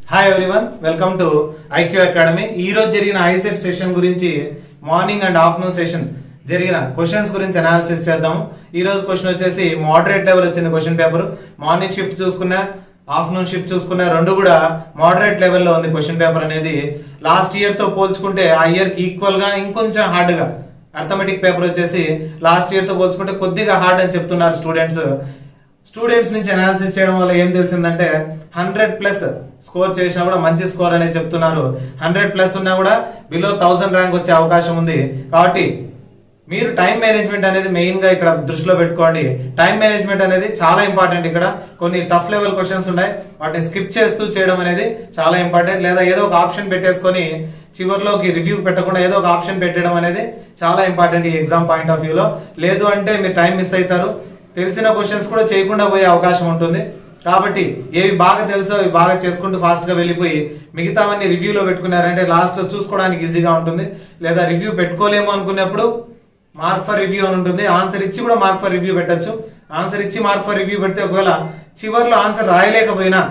hi everyone welcome to IQ academy ఈ రోజు జరిగిన ఐసెట్ సెషన్ గురించి మార్నింగ్ అండ్ ఆఫ్టర్నూన్ సెషన్ జరిగిన క్వశ్చన్స్ గురించి అనాలిసిస్ చేద్దాం ఈ రోజు క్వశ్చన్ వచ్చేసి మోడరేట్ లెవెల్ వచ్చింది క్వశ్చన్ పేపర్ మార్నింగ్ షిఫ్ట్ చూసుకున్నా ఆఫ్టర్నూన్ షిఫ్ట్ చూసుకున్నా రెండు కూడా మోడరేట్ లెవెల్లో ఉంది క్వశ్చన్ పేపర్ అనేది లాస్ట్ ఇయర్ తో పోల్చుకుంటే ఆ ఇయర్ కి ఈక్వల్ గా ఇంకొంచెం హార్డ్ గా అర్థమెటిక్ పేపర్ వచ్చేసి లాస్ట్ ఇయర్ తో పోల్చుకుంటే కొద్దిగా హార్డ్ అని చెప్తున్నారు స్టూడెంట్స్ స్టూడెంట్స్ నుంచి అనాలిసిస్ చేయడం వల్ల ఏం తెలిసిందంటే హండ్రెడ్ ప్లస్ స్కోర్ చేసినా కూడా మంచి స్కోర్ అనేది చెప్తున్నారు హండ్రెడ్ ప్లస్ ఉన్నా కూడా బిలో థౌసండ్ ర్యాంక్ వచ్చే అవకాశం ఉంది కాబట్టి మీరు టైం మేనేజ్మెంట్ అనేది మెయిన్ గా ఇక్కడ దృష్టిలో పెట్టుకోండి టైం మేనేజ్మెంట్ అనేది చాలా ఇంపార్టెంట్ ఇక్కడ కొన్ని టఫ్ లెవెల్ క్వశ్చన్స్ ఉన్నాయి వాటిని స్కిప్ చేస్తూ చేయడం అనేది చాలా ఇంపార్టెంట్ లేదా ఏదో ఒక ఆప్షన్ పెట్టేసుకొని చివరిలోకి రివ్యూ పెట్టకుండా ఏదో ఒక ఆప్షన్ పెట్టడం అనేది చాలా ఇంపార్టెంట్ ఈ ఎగ్జామ్ పాయింట్ ఆఫ్ వ్యూలో లేదు అంటే మీరు టైం మిస్ అవుతారు తెలిసిన క్వశ్చన్స్ కూడా చేయకుండా పోయే అవకాశం ఉంటుంది కాబట్టి ఏవి బాగా తెలుసో అవి బాగా చేసుకుంటూ ఫాస్ట్ గా వెళ్ళిపోయి మిగతావన్నీ రివ్యూలో పెట్టుకున్నారంటే లాస్ట్ లో చూసుకోవడానికి ఈజీగా ఉంటుంది లేదా రివ్యూ పెట్టుకోలేము అనుకున్నప్పుడు మార్క్ ఫర్ రివ్యూ అని ఉంటుంది ఆన్సర్ ఇచ్చి కూడా మార్క్ ఫర్ రివ్యూ పెట్టొచ్చు ఆన్సర్ ఇచ్చి మార్క్ ఫర్ రివ్యూ పెడితే ఒకవేళ చివర్లో ఆన్సర్ రాయలేకపోయినా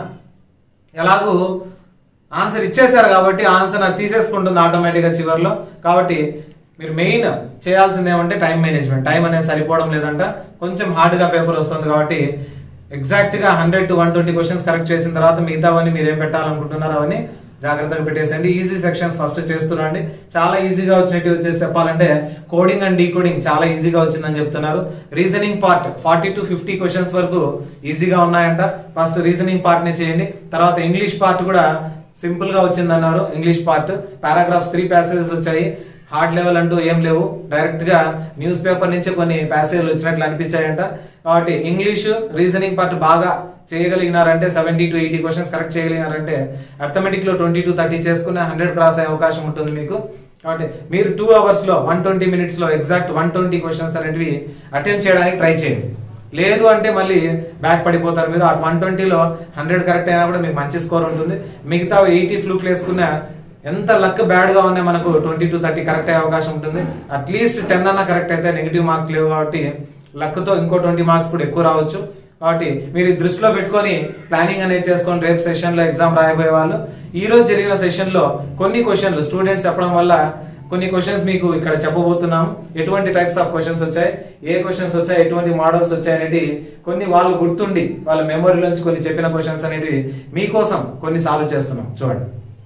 ఎలాగూ ఆన్సర్ ఇచ్చేసారు కాబట్టి ఆన్సర్ నాకు తీసేసుకుంటుంది ఆటోమేటిక్ గా చివర్లో కాబట్టి మీరు మెయిన్ చేయాల్సింది ఏమంటే టైం మేనేజ్మెంట్ టైం అనేది సరిపోవడం లేదంట కొంచెం హార్డ్ గా పేపర్ వస్తుంది కాబట్టి ఎగ్జాక్ట్ గా hundred to one twenty questions correct చేసిన తర్వాత మిగతావన్నీ మీరు ఏం పెట్టాలనుకుంటున్నారో అవన్నీ జాగ్రత్తగా పెట్టేసండి ఈజీ సెక్షన్స్ ఫస్ట్ చేస్తున్నారండి చాలా ఈజీగా వచ్చినట్టు వచ్చేసి చెప్పాలంటే కోడింగ్ అండ్ డీకోడింగ్ చాలా ఈజీగా వచ్చిందని చెప్తున్నారు reasoning part forty to fifty questions వరకు ఈజీగా ఉన్నాయంట ఫస్ట్ రీజనింగ్ పార్ట్ ని చేయండి తర్వాత ఇంగ్లీష్ పార్ట్ కూడా సింపుల్ గా వచ్చిందన్నారు English part paragraphs three passages వచ్చాయి హార్డ్ లెవెల్ అంటూ ఏం లేవు డైరెక్ట్ గా న్యూస్ పేపర్ నుంచి కొన్ని ప్యాసేజ్లు వచ్చినట్లు అనిపించాయంట కాబట్టి ఇంగ్లీష్ రీజనింగ్ పార్ట్ బాగా చేయగలిగినారంటే seventy to eighty questions correct చేయగలిగినారంటే అర్థమెటిక్ లో ట్వంటీ టు థర్టీ చేసుకున్న హండ్రెడ్ క్రాస్ అయ్యే అవకాశం ఉంటుంది మీకు కాబట్టి మీరు టూ అవర్స్ లో వన్ ట్వంటీ మినిట్స్ లో ఎగ్జాక్ట్ వన్ ట్వంటీ క్వశ్చన్స్ అనేటివి అటెంప్ట్ చేయడానికి ట్రై చేయండి లేదు అంటే మళ్ళీ బ్యాక్ పడిపోతారు మీరు ఆ వన్ ట్వంటీలో హండ్రెడ్ కరెక్ట్ అయినా కూడా మీకు మంచి స్కోర్ ఉంటుంది మిగతా ఎయిటీ ఫ్లూక్ వేసుకున్న ఎంత లక్ బ్యాడ్ గా ఉన్నా మనకు ట్వంటీ టు థర్టీ కరెక్ట్ అయ్యే అవకాశం ఉంటుంది అట్లీస్ట్ టెన్ అన్న కరెక్ట్ అయితే నెగిటివ్ మార్క్స్ లేవు కాబట్టి లక్ తో ఇంకో ట్వంటీ మార్క్స్ కూడా ఎక్కువ రావచ్చు కాబట్టి మీరు ఈ దృష్టిలో పెట్టుకొని ప్లానింగ్ అనేది చేసుకొని రేపు సెషన్ లో ఎగ్జామ్ రాయబోయే వాళ్ళు ఈ రోజు జరిగిన సెషన్ లో కొన్ని క్వశ్చన్లు స్టూడెంట్స్ చెప్పడం వల్ల కొన్ని క్వశ్చన్స్ మీకు ఇక్కడ చెప్పబోతున్నాం ఎటువంటి టైప్స్ ఆఫ్ క్వశ్చన్స్ వచ్చాయి ఏ క్వశ్చన్స్ వచ్చాయి ఎటువంటి మోడల్స్ వచ్చాయి అనేది కొన్ని వాళ్ళు గుర్తుండి వాళ్ళ మెమొరీలోంచి కొన్ని చెప్పిన క్వశ్చన్స్ అనేవి మీకోసం కొన్ని సాల్వ్ చేస్తున్నాం చూడండి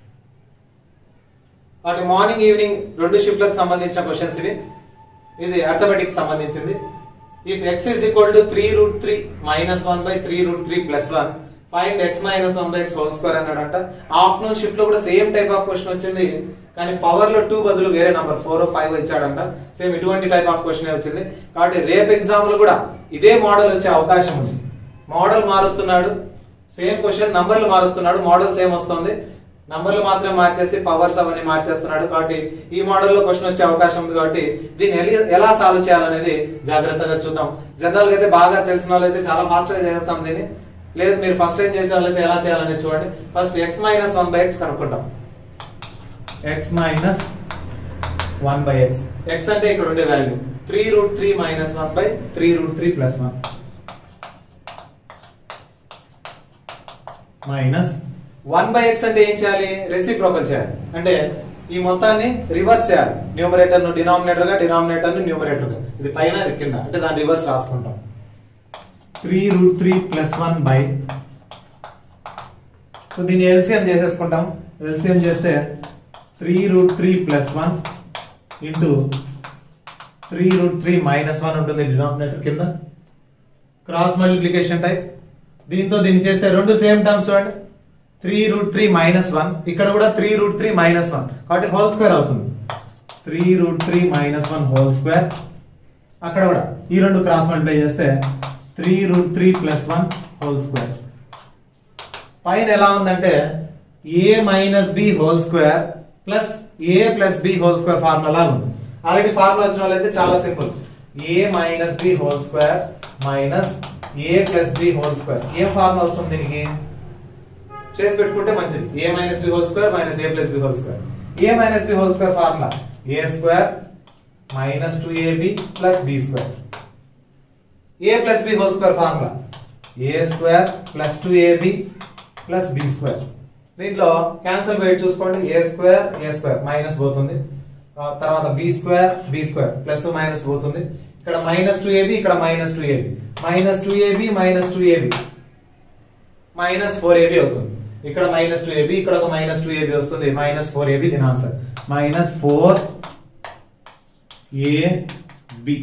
వాటి మార్నింగ్ ఈవినింగ్ రెండు షిఫ్ట్లకు సంబంధించిన క్వశ్చన్స్ ఇవి ఇది అర్థమెటిక్ సంబంధించింది if x is equal to three root three minus one by three root three plus one find x minus one by x whole square అన్నాడంట ఆఫ్టర్నూన్ షిఫ్ట్ లో కూడా సేమ్ టైప్ ఆఫ్ క్వశ్చన్ వచ్చింది కానీ power లో two బదులు వేరే number four five ఇచ్చాడంట same ఇటువంటి టైప్ ఆఫ్ క్వశ్చన్ వచ్చింది కాబట్టి రేపు ఎగ్జామ్ లో కూడా ఇదే మోడల్ వచ్చే అవకాశం ఉంది మోడల్ మారుస్తున్నాడు సేమ్ క్వశ్చన్ నంబర్లు మారుస్తున్నాడు మోడల్ సేమ్ వస్తుంది నంబర్లు మాత్రమే మార్చేసి పవర్స్ అవన్నీ మార్చేస్తున్నాడు కాబట్టి ఈ మోడల్లో క్వశ్చన్ వచ్చే అవకాశం ఉంది కాబట్టి దీన్ని ఎలి- ఎలా సాల్వ్ చేయాలనేది జాగ్రత్తగా చూద్దాం జనరల్ గా అయితే బాగా తెలిసిన వాళ్ళు అయితే చాలా ఫాస్ట్ గా చేస్తాం దీన్ని లేదు మీరు ఫస్ట్ టైం చేసే వాళ్ళైతే ఎలా చేయాలనేది చూడండి first x minus one by x కనుక్కుంటాం x minus one by x x అంటే ఇక్కడ ఉండే value three root three minus one by three root three plus one minus one by x అంటే ఏం చేయాలి రెసిప్రోకల్ చేయాలి అంటే ఈ మొత్తాన్ని రివర్స్ చేయాలి న్యూమరేటర్ ను డినామినేటర్ గా డినామినేటర్ ను న్యూమరేటర్ గా ఇది పైన ఇది కింద అంటే దాని రివర్స్ రాసుకుంటాం three root three plus one by so దీన్ని ఎల్సిఎం చేసేసుకుంటాం ఎల్సిఎం చేస్తే three root three plus one into three root three minus one ఉంటుంది డినామినేటర్ కింద క్రాస్ మల్టిప్లికేషన్ టైప్ దీంతో దీన్ని చేస్తే రెండు సేమ్ టర్మ్స్ చూడండి three root three minus one ఇక్కడ కూడా three root three minus one కాబట్టి హోల్ స్క్వేర్ అవుతుంది three root three minus one whole square అక్కడ కూడా ఈ రెండు క్రాస్ మల్టిప్లై చేస్తే three root three plus one whole square పైన ఎలా ఉందంటే a minus b whole square plus a plus b whole square formula లాగా ఉంది ఆల్రెడీ ఫార్ములా వచ్చిన వాళ్ళైతే చాలా simple a minus b whole square minus a plus b whole square ఏం formula వస్తుంది దీనికి చేసి పెట్టుకుంటే మంచిది a minus b whole square minus a plus b whole square a minus b whole square formula a square minus two a b plus b square a plus b whole square formula a square plus two a b plus b square దీంట్లో cancel wait చూసుకోండి a square a square minus పోతుంది ఆ తర్వాత b square b square plus minus పోతుంది ఇక్కడ minus two a b ఇక్కడ minus two a b minus two a b minus two a b minus four a b అవుతుంది ఇక్కడ మైనస్ టూ ఏబి ఇక్కడ ఒక మైనస్ టూ ఏబి వస్తుంది మైనస్ ఫోర్ ఏబి దీని answer minus four a b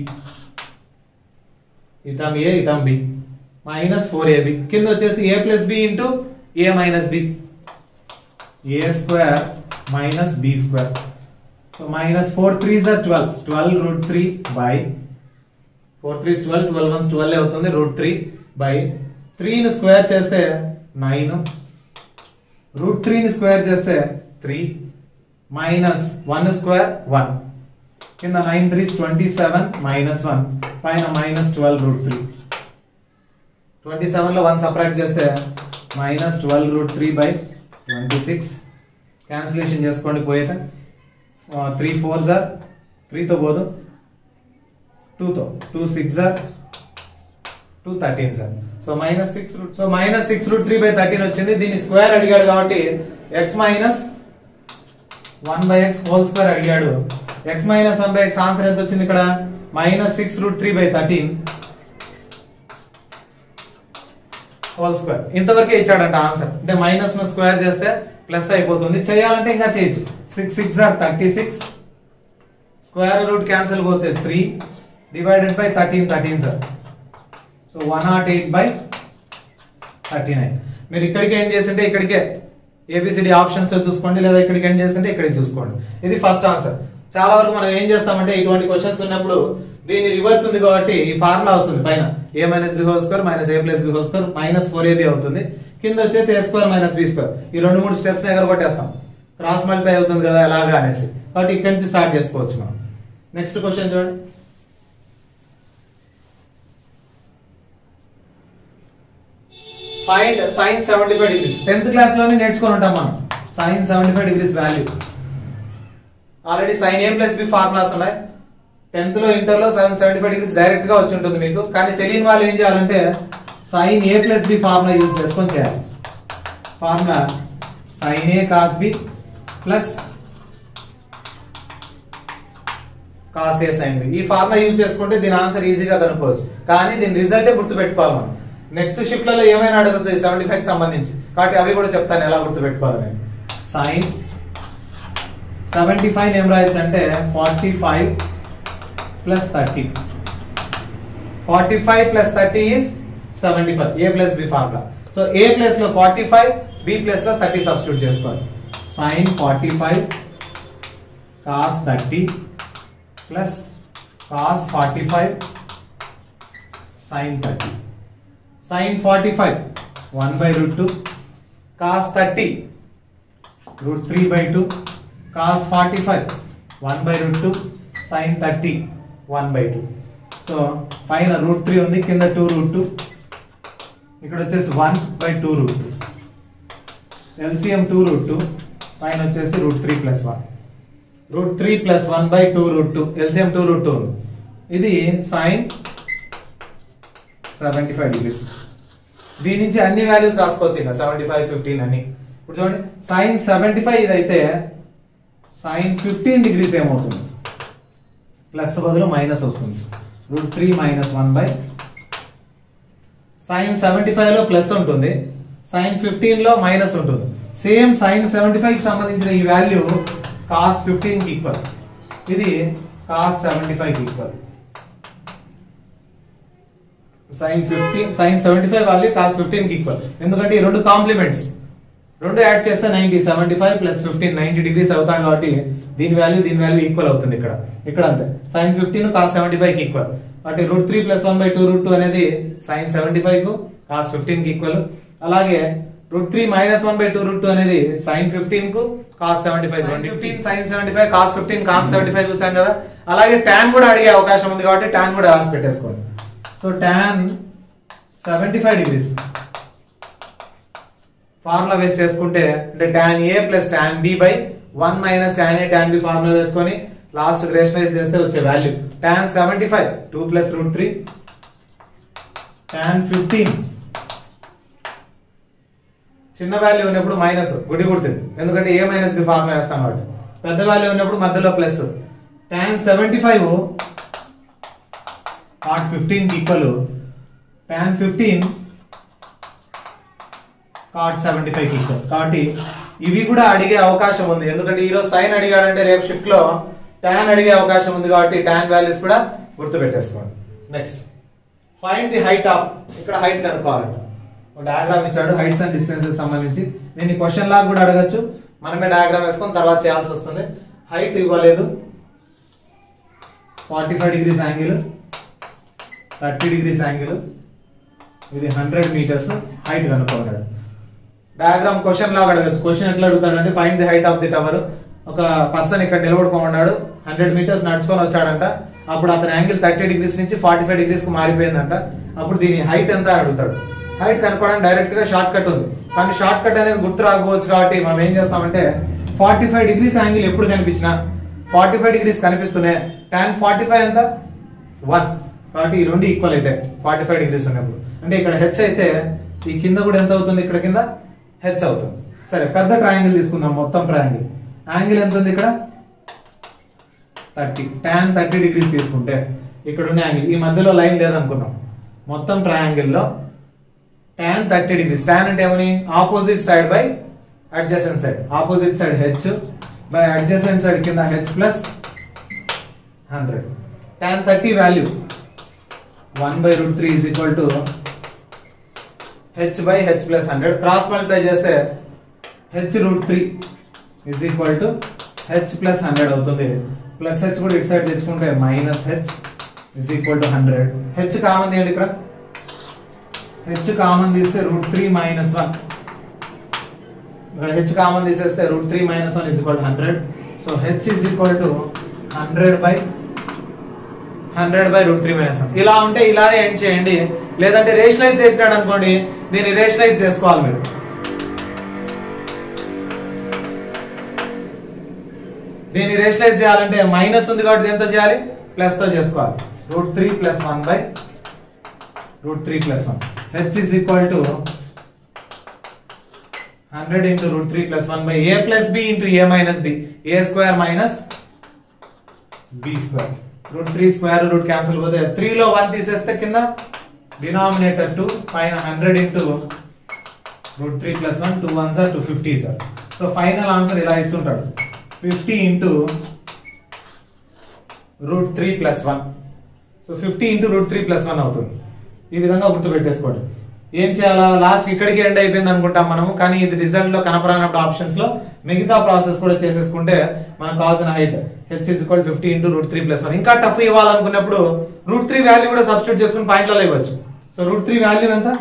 item a item b minus four a b కింద వచ్చేసి a plus B into A minus B A square minus B square so minus four three జర్ twelve twelve root three by four three twelve twelve ones twelve అవుతుంది root three by త్రీని square చేస్తే nine root త్రీని square చేస్తే three minus one square one కింద nine three twenty seven minus one పైన minus twelve root three twenty seven లో one separate చేస్తే minus twelve root three by twenty six cancellation చేసుకోండి పోయేట three four జార్ త్రీతో పోదు టూతో టూ సిక్స్ జార్ టూ థర్టీన్ సార్ so minus six root so minus six root three by thirteen వచ్చింది దీన్ని స్క్వేర్ అడిగాడు కాబట్టి x minus one by x whole square అడిగాడు x minus one by x answer ఎంత వచ్చింది ఇక్కడ minus six root three by thirteen whole square ఇంతవరకే ఇచ్చాడంట answer అంటే మైనస్ ను స్క్వేర్ చేస్తే ప్లస్ అయిపోతుంది చేయాలంటే ఇంకా చేయొచ్చు six six or thirty six square root cancel పోతే three divided by thirteen thirteen సార్ so one naught eight by thirty nine మీరు ఇక్కడికి ఎండ్ చేసింటే ఇక్కడికే ఏబిసిడి ఆప్షన్స్ లో చూసుకోండి లేదా ఇక్కడికి ఎండ్ చేస్తుంటే ఇక్కడికి చూసుకోండి ఇది ఫస్ట్ ఆన్సర్ చాలా వరకు మనం ఏం చేస్తామంటే ఇటువంటి క్వశ్చన్స్ ఉన్నప్పుడు దీని రివర్స్ ఉంది కాబట్టి ఈ ఫార్ములా వస్తుంది పైన a minus b whole square minus a plus b whole square minus four a b అవుతుంది కింద వచ్చేసి a square minus B square ఈ రెండు మూడు స్టెప్స్ దగ్గర కొట్టేస్తాం క్రాస్ మల్టిప్లై అవుతుంది కదా ఎలాగా అనేసి కాబట్టి ఇక్కడి నుంచి స్టార్ట్ చేసుకోవచ్చు మనం నెక్స్ట్ క్వశ్చన్ చూడండి find sine seventy five degrees tenth class లోనే నేర్చుకొని ఉంటాం మనం sine seventy five degrees value already sine a plus b formulas ఉన్నాయి టెన్త్ లో ఇంటర్ లో sine seventy five degrees direct గా వచ్చి ఉంటుంది మీకు కానీ తెలియని వాళ్ళు ఏం చేయాలంటే sine a plus b formula use చేసుకొని చేయాలి formula sine a cos b plus cos a sine b ఈ ఫార్ములా యూజ్ చేసుకుంటే దీని ఆన్సర్ ఈజీగా కనుక్కోవచ్చు కానీ దీని రిజల్టే గుర్తు పెట్టుకోవాలి మనం నెక్స్ట్ షిఫ్ట్ లలో ఏమైనా అడగచ్చు సెవెంటీ ఫైవ్ సంబంధించి కాబట్టి అవి కూడా చెప్తాను ఎలా గుర్తు పెట్టుకోవాలి నేను సైన్ సెవెంటీ ఫైవ్ ఏం రాయొచ్చు అంటే forty five plus thirty forty five plus thirty is seventy five a plus b formula so a plus లో ఫార్టీ ఫైవ్ బి ప్లస్ లో థర్టీ సబ్స్టిట్యూట్ చేసుకోవాలి sine forty five cos thirty plus cos forty five sine thirty sine forty five one by root two cos thirty root three by two cos forty five one by root two sine thirty one by two so పైన root three ఉంది కింద two root two ఇక్కడ వచ్చేసి one by two root two LCM two root two పైన వచ్చేసి root three plus one root three plus one by two root two LCM two root two ఉంది ఇది sign seventy five degrees దీని నుంచి అన్ని values రాసుకోవచ్చు ఇంకా సెవెంటీ ఫైవ్ ఫిఫ్టీన్ అన్ని ఇప్పుడు చూడండి సైన్ సెవెంటీ ఫైవ్ ఇదైతే సైన్ ఫిఫ్టీన్ డిగ్రీస్ ఏమవుతుంది ప్లస్ బదులు మైనస్ వస్తుంది root three minus one by sine seventy five లో ప్లస్ ఉంటుంది సైన్ ఫిఫ్టీన్ లో మైనస్ ఉంటుంది సేమ్ సైన్ సెవెంటీ ఫైవ్ కి సంబంధించిన ఈ వాల్యూ కాస్ ఫిఫ్టీన్ కి ఈక్వల్ ఇది కాస్ సెవెంటీ ఫైవ్ కి equal sine fifteen sine seventy five value cos fifteen కి ఈక్వల్ ఎందుకంటే ఈ రెండు కాంప్లిమెంట్స్ రెండు యాడ్ చేస్తే ninety seventy five plus fifteen ninety degrees అవుతాం కాబట్టి దీని వాల్యూ దీని వాల్యూ ఈక్వల్ అవుతుంది ఇక్కడ ఇక్కడ అంతే sine fifteen cos seventy five కి ఈక్వల్ అంటే root three plus one by two root two అనేది సైన్ సెవెంటీ ఫైవ్ కు కాస్ ఫిఫ్టీన్ కి ఈక్వల్ అలాగే root three minus one by two root two అనేది సైన్ ఫిఫ్టీన్ కు cos seventy five fifteen sine seventy five cos fifteen cos seventy five చూస్తాం కదా అలాగే tan కూడా అడిగే అవకాశం ఉంది కాబట్టి ట్యాన్ కూడా రాసి పెట్టేసుకోండి సో tan seventy five degrees formula వేసి చేసుకుంటే అంటే tan a plus tan b by one minus tan a tan b formula వేసుకొని లాస్ట్ రేషనలైజ్ చేస్తే వచ్చే value tan seventy five two plus root three tan fifteen చిన్న వాల్యూ ఉన్నప్పుడు minus గుడి గుర్తుంది ఎందుకంటే ఏ మైనస్ బి ఫార్ములా వేస్తాం కాబట్టి పెద్ద వాల్యూ ఉన్నప్పుడు మధ్యలో plus tan seventy five cot fifteen కి equal tan fifteen cot seventy five కి ఈక్వల్ కాబట్టి ఇవి కూడా అడిగే అవకాశం ఉంది ఎందుకంటే ఈ రోజు సైన్ అడిగాడంటే రేపు షిఫ్ట్ లో tan అడిగే అవకాశం ఉంది కాబట్టి tan వాల్యూస్ కూడా గుర్తు పెట్టేసుకోండి next find the height of ఇక్కడ హైట్ కనుక్కోవాలంట ఒక డయాగ్రామ్ ఇచ్చాడు హైట్స్ అండ్ డిస్టెన్సెస్ సంబంధించి దీన్ని క్వశ్చన్ లాగా కూడా అడగచ్చు మనమే డయాగ్రామ్ వేసుకొని తర్వాత చేయాల్సి వస్తుంది హైట్ ఇవ్వలేదు forty five degrees angle thirty degrees angle ఇది హండ్రెడ్ మీటర్స్ హైట్ కనుక్కోగలడు డయాగ్రామ్ క్వశ్చన్ లాగా అడగచ్చు క్వశ్చన్ ఎట్లా అడుగుతాడంటే find the height of the tower ఒక పర్సన్ ఇక్కడ నిలబడుకోమన్నాడు హండ్రెడ్ మీటర్స్ నడుచుకొని వచ్చాడంట అప్పుడు అతని యాంగిల్ థర్టీ డిగ్రీస్ నుంచి ఫార్టీ ఫైవ్ డిగ్రీస్ కు మారిపోయిందంట అప్పుడు దీని హైట్ ఎంత అని అడుగుతాడు హైట్ కనుక్కోవడానికి డైరెక్ట్ గా షార్ట్ కట్ ఉంది కానీ షార్ట్ కట్ అనేది గుర్తు రాకపోవచ్చు కాబట్టి మనం ఏం చేస్తామంటే ఫార్టీ ఫైవ్ డిగ్రీస్ యాంగిల్ ఎప్పుడు కనిపించినా ఫార్టీ ఫైవ్ డిగ్రీస్ కనిపిస్తూనే tan ఫార్టీ ఫైవ్ ఎంత వన్ కాబట్టి ఈ రెండు ఈక్వల్ అయితే ఫార్టీ ఫైవ్ డిగ్రీస్ ఉన్నప్పుడు అంటే ఇక్కడ హెచ్ అయితే ఈ కింద కూడా ఎంత అవుతుంది ఇక్కడ కింద హెచ్ అవుతుంది సరే పెద్ద ట్రయాంగిల్ తీసుకుందాం మొత్తం ట్రయాంగిల్ యాంగిల్ ఎంత ఉంది ఇక్కడ థర్టీ ట్యాన్ థర్టీ డిగ్రీస్ తీసుకుంటే ఇక్కడ ఉన్న యాంగిల్ ఈ మధ్యలో లైన్ లేదనుకుందాం మొత్తం ట్రయాంగిల్ లో ట్యాన్ థర్టీ డిగ్రీస్ ట్యాన్ అంటే ఏమని opposite side by adjacent side opposite side H by adjacent side కింద H plus hundred tan thirty value one by root three is equal to H by H plus hundred cross multiply చేస్తే H root three is equal to H plus hundred అవుతుంది plus H కూడా ఇటు side తెచ్చుకుంటే minus H is equal to hundred H common తీయండి ఇక్కడ H common తీస్తే root three minus one ఇక్కడ H common తీసేస్తే root three minus one is equal to hundred so H is equal to hundred by hundred by root three minus one ఇలా ఉంటే ఇలానే end చేయండి లేదంటే రేషనలైజ్ చేసినాడు అనుకోండి దీన్ని రేషనలైజ్ చేసుకోవాలి మీరు దీన్ని రేషనలైజ్ చేయాలంటే మైనస్ ఉంది కాబట్టి దేంతో చేయాలి ప్లస్ తో చేసుకోవాలి root three plus one by root three plus one H is equal to hundred into root three plus one by A plus B into A minus B A square minus B square root three square root cancel పోతే త్రీలో one తీసేస్తే కింద denominator two పైన hundred into root three plus one two one sir two fifty are so final answer ఇలా ఇస్తుంటాడు fifty into root three plus one so fifty into root three plus one అవుతుంది ఈ విధంగా గుర్తు పెట్టేసుకోండి ఏం చేయాలా లాస్ట్ ఇక్కడికి ఎండ్ అయిపోయింది అనుకుంటాం మనము కానీ ఇది రిజల్ట్ లో కనపరానప్పుడు ఆప్షన్స్ లో మిగతా ప్రాసెస్ కూడా చేసేసుకుంటే మనకు కావాల్సిన height H is equal fifty into root three plus one ఇంకా టఫ్ ఇవ్వాలనుకున్నప్పుడు రూట్ త్రీ వాల్యూ కూడా సబ్స్టిట్యూట్ చేసుకుని పాయింట్లలో ఇవ్వచ్చు సో రూట్ త్రీ వాల్యూ ఎంత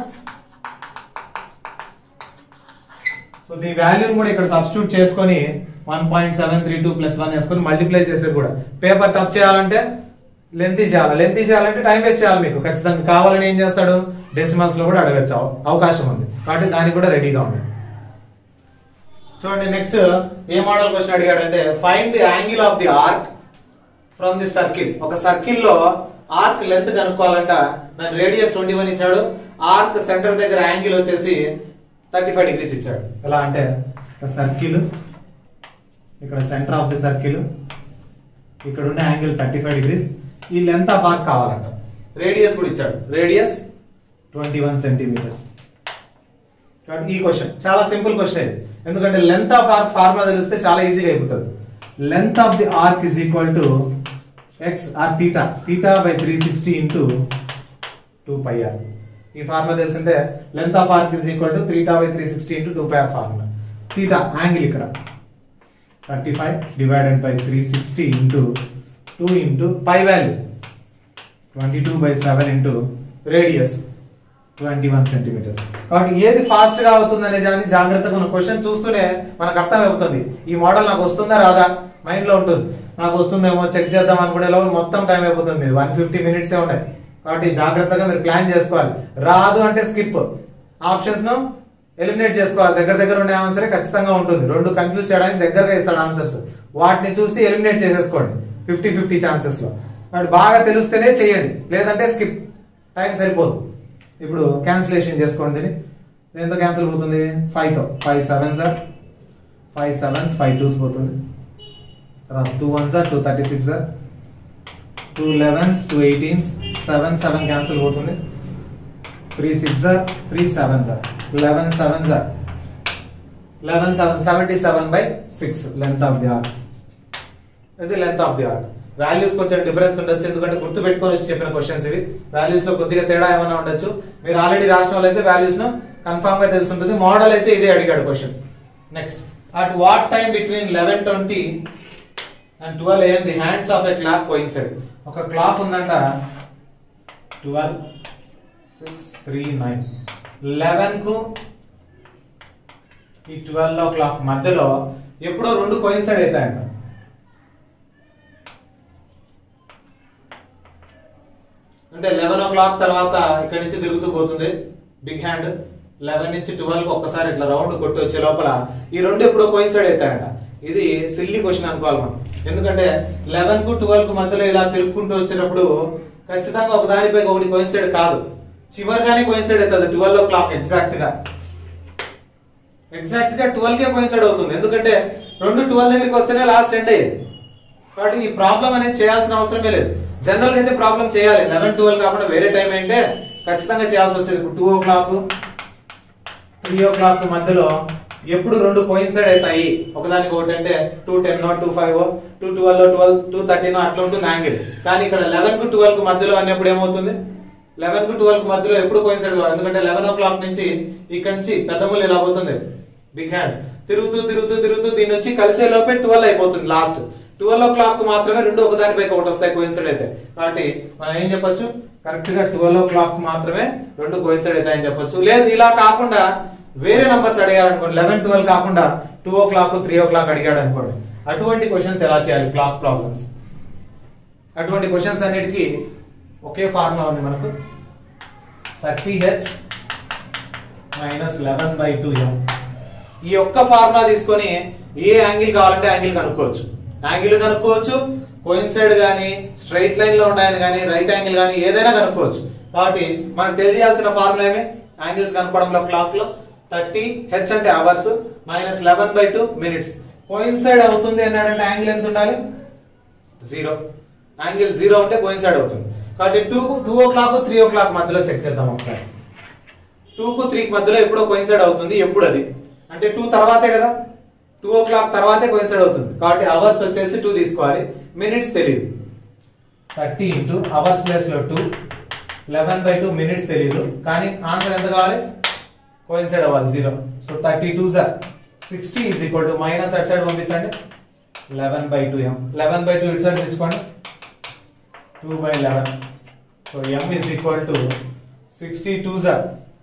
సో దీని వాల్యూని కూడా ఇక్కడ సబ్స్టిట్యూట్ చేసుకొని one point seven three two plus one వేసుకొని మల్టిప్లై చేసేది కూడా పేపర్ టఫ్ చేయాలంటే లెంత్ చేయాలి లెంత్ చేయాలంటే టైం వేస్ట్ చేయాలి మీకు ఖచ్చితంగా కావాలని ఏం చేస్తాడు డెసిమల్స్ లో కూడా అడగచ్చు అవ- అవకాశం ఉంది కాబట్టి దానికి కూడా రెడీగా ఉంది చూడండి నెక్స్ట్ ఏ మోడల్ క్వశ్చన్ అడిగాడంటే find the angle of the arc from the circle ఒక సర్కిల్ లో ఆర్క్ లెంత్ కనుక్కోవాలంట దాని రేడియస్ ట్వంటీ వన్ ఇచ్చాడు ఆర్క్ సెంటర్ దగ్గర యాంగిల్ వచ్చేసి థర్టీ ఫైవ్ డిగ్రీస్ ఇచ్చాడు ఎలా అంటే ఒక సర్కిల్ ఇక్కడ సెంటర్ ఆఫ్ ది సర్కిల్ ఇక్కడ ఉన్న యాంగిల్ థర్టీ ఫైవ్ డిగ్రీస్ ఈ లెంత్ ఆఫ్ ఆర్క్ కావాలంట రేడియస్ కూడా ఇచ్చాడు రేడియస్ ట్వంటీ వన్ సెంటీమీటర్స్ కాబట్టి ఈ క్వశ్చన్ చాలా సింపుల్ క్వశ్చన్ ఇది ఎందుకంటే లెంత్ ఆఫ్ ఆర్క్ ఫార్ములా తెలిస్తే చాలా ఈజీగా అయిపోతుంది length of the arc is equal to X R theta theta by three sixty into two pi R ఈ ఫార్ములా తెలిసింటే length of arc is equal to త్రీటా by three sixty into two pi R formula theta angle ఇక్కడ thirty five divided by three sixty into two into pi value twenty two by seven into radius twenty one centimetres కాబట్టి ఏది fast గా అవుతుంది అనే దాన్ని జాగ్రత్తగా మన question చూస్తూనే మనకు అర్థమైపోతుంది ఈ మోడల్ నాకు వస్తుందా రాదా మైండ్ లో ఉంటుంది నాకు వస్తుందేమో చెక్ చేద్దాం అనుకునే లోపల మొత్తం టైం అయిపోతుంది వన్ ఫిఫ్టీ మినిట్స్ ఉన్నాయి కాబట్టి జాగ్రత్తగా మీరు ప్లాన్ చేసుకోవాలి రాదు అంటే స్కిప్ ఆప్షన్స్ ను ఎలిమినేట్ చేసుకోవాలి దగ్గర దగ్గర ఉండే ఆన్సర్ ఖచ్చితంగా ఉంటుంది రెండు కన్ఫ్యూజ్ చేయడానికి దగ్గరగా ఇస్తాడు ఆన్సర్స్ వాటిని చూసి ఎలిమినేట్ చేసేసుకోండి ఫిఫ్టీ ఫిఫ్టీ ఛాన్సెస్ లో కాబట్టి బాగా తెలిస్తేనే చేయండి లేదంటే స్కిప్ టైం సరిపోదు ఇప్పుడు క్యాన్సిలేషన్ చేసుకోండి దీన్ని దేంతో క్యాన్సిల్ పోతుంది ఫైవ్ తో five seven are five sevens five twos పోతుంది తర్వాత two one sir two thirty six are two elevens two eighteens seven seven cancel పోతుంది three six are three seven are eleven seven are eleven seven seventy seven by six length of the arc ఇది length of the arc values కొంచెం difference ఉండొచ్చు ఎందుకంటే గుర్తు పెట్టుకొని వచ్చి చెప్పిన questions ఇవి వాల్యూస్ లో కొద్దిగా తేడా ఏమైనా ఉండొచ్చు మీరు ఆల్రెడీ రాసిన వాళ్ళైతే వాల్యూస్ ను కన్ఫామ్ గా తెలిసి ఉంటుంది మోడల్ అయితే ఇదే అడిగాడు question next at what time between eleven twenty and twelve AM the hands of a clock coincide ఒక క్లాక్ ఉందంట twelve six three nine eleven కు ఈ ట్వెల్వ్ ఓ క్లాక్ మధ్యలో ఎప్పుడో రెండు కోయిన్సైడ్ అవుతాయంట అంటే లెవెన్ ఓ క్లాక్ తర్వాత ఇక్కడి నుంచి తిరుగుతూ పోతుంది బిగ్ హ్యాండ్ లెవెన్ నుంచి ట్వెల్వ్ కి ఒక్కసారి ఇట్లా రౌండ్ కొట్టి వచ్చే లోపల ఈ రెండు ఎప్పుడో కోయిన్సైడ్ అవుతాయంట ఇది సిల్లీ క్వశ్చన్ అనుకోవాలి మనం ఎందుకంటే లెవెన్ కు ట్వెల్వ్ కు మధ్యలో ఇలా తిరుగుకుంటూ వచ్చేటప్పుడు ఖచ్చితంగా ఒక దానిపై ఒకటి కోయిన్సైడ్ కాదు చివరిగానే కోయిన్సైడ్ అవుతుంది ట్వెల్వ్ ఓ క్లాక్ ఎగ్జాక్ట్ గా ఎగ్జాక్ట్ గా ట్వెల్వ్ కే కోయిన్సైడ్ అవుతుంది ఎందుకంటే రెండు ట్వెల్వ్ దగ్గరికి వస్తేనే లాస్ట్ ఎండ్ అయ్యేది కాబట్టి ఈ ప్రాబ్లం అనేది చేయాల్సిన అవసరమే లేదు జనరల్ గా అయితే ప్రాబ్లం చేయాలి లెవెన్ ట్వెల్వ్ కాకుండా వేరే టైం ఏంటే ఖచ్చితంగా చేయాల్సి వచ్చేది ఇప్పుడు two o'clock three o'clock మధ్యలో ఎప్పుడు రెండు కోయిన్సైడ్ అవుతాయి ఒకదానికి ఒకటి అంటే two ten two five two twelve twelve two thirteen అట్లా ఉంటుంది యాంగిల్ కానీ ఇక్కడ లెవెన్ కు ట్వెల్వ్ కు మధ్యలో అన్నప్పుడు ఏమవుతుంది లెవెన్ కు ట్వెల్వ్ కు మధ్యలో ఎప్పుడు కోయిన్సైడ్ కావాలి ఎందుకంటే లెవెన్ ఓ క్లాక్ నుంచి ఇక్కడ నుంచి పెద్దములు ఇలా పోతుంది బిగ్ హ్యాండ్ తిరుగుతూ తిరుగుతూ తిరుగుతూ దీని వచ్చి కలిసే లోపే ట్వెల్వ్ అయిపోతుంది లాస్ట్ ట్వెల్వ్ ఓ క్లాక్ మాత్రమే రెండు ఒకదానిపై ఒకటి వస్తాయి కోయిన్సైడ్ అయితే కాబట్టి మనం ఏం చెప్పొచ్చు కరెక్ట్ గా ట్వెల్వ్ ఓ క్లాక్ మాత్రమే రెండు కోయిన్సైడ్ అవుతాయని చెప్పొచ్చు లేదు ఇలా కాకుండా వేరే నంబర్స్ అడిగారు అనుకోండి లెవెన్ ట్వెల్వ్ కాకుండా two o'clock three o'clock అడిగాడు అనుకోండి అటువంటి క్వశ్చన్స్ ఎలా చేయాలి క్లాక్ ప్రాబ్లమ్స్ అటువంటి క్వశ్చన్స్ అన్నిటికీ ఒకే ఫార్ములా ఉంది మనకు thirty H minus eleven by two M ఈ ఒక్క ఫార్ములా తీసుకొని ఏ యాంగిల్ కావాలంటే యాంగిల్ కనుక్కోవచ్చు యాంగిల్ కనుక్కోవచ్చు కోయిన్సైడ్ గానీ స్ట్రైట్ లైన్ లో ఉన్నాయని కానీ రైట్ యాంగిల్ కానీ ఏదైనా కనుక్కోవచ్చు కాబట్టి మనకు తెలియాల్సిన ఫార్ములా ఏమి యాంగిల్స్ కనుక్కోవడంలో క్లాక్ లో థర్టీ హెచ్ అంటే hours minus eleven by two minutes coincide అవుతుంది అన్నాడంటే యాంగిల్ ఎంత ఉండాలి జీరో యాంగిల్ జీరో ఉంటే కోయిన్సైడ్ అవుతుంది కాబట్టి two two o'clock three o'clock మధ్యలో చెక్ చేద్దాం ఒకసారి టూ కు త్రీ మధ్యలో ఎప్పుడో కోయిన్సైడ్ అవుతుంది ఎప్పుడు అది అంటే టూ తర్వాతే కదా టూ ఓ క్లాక్ తర్వాతే కోయిన్సైడ్ అవుతుంది కాబట్టి అవర్స్ వచ్చేసి టూ తీసుకోవాలి మినిట్స్ తెలియదు థర్టీ ఇంటూ అవర్స్ ప్లేస్ లో two eleven by two minutes తెలియదు కానీ ఆన్సర్ ఎంత కావాలి కోయిన్సైడ్ అవ్వాలి zero so thirty two are sixty is equal to minus అట్ సైడ్ పంపించండి eleven by two M eleven by two ఇటు సైడ్ తెచ్చుకోండి two by eleven so M is equal to sixty two are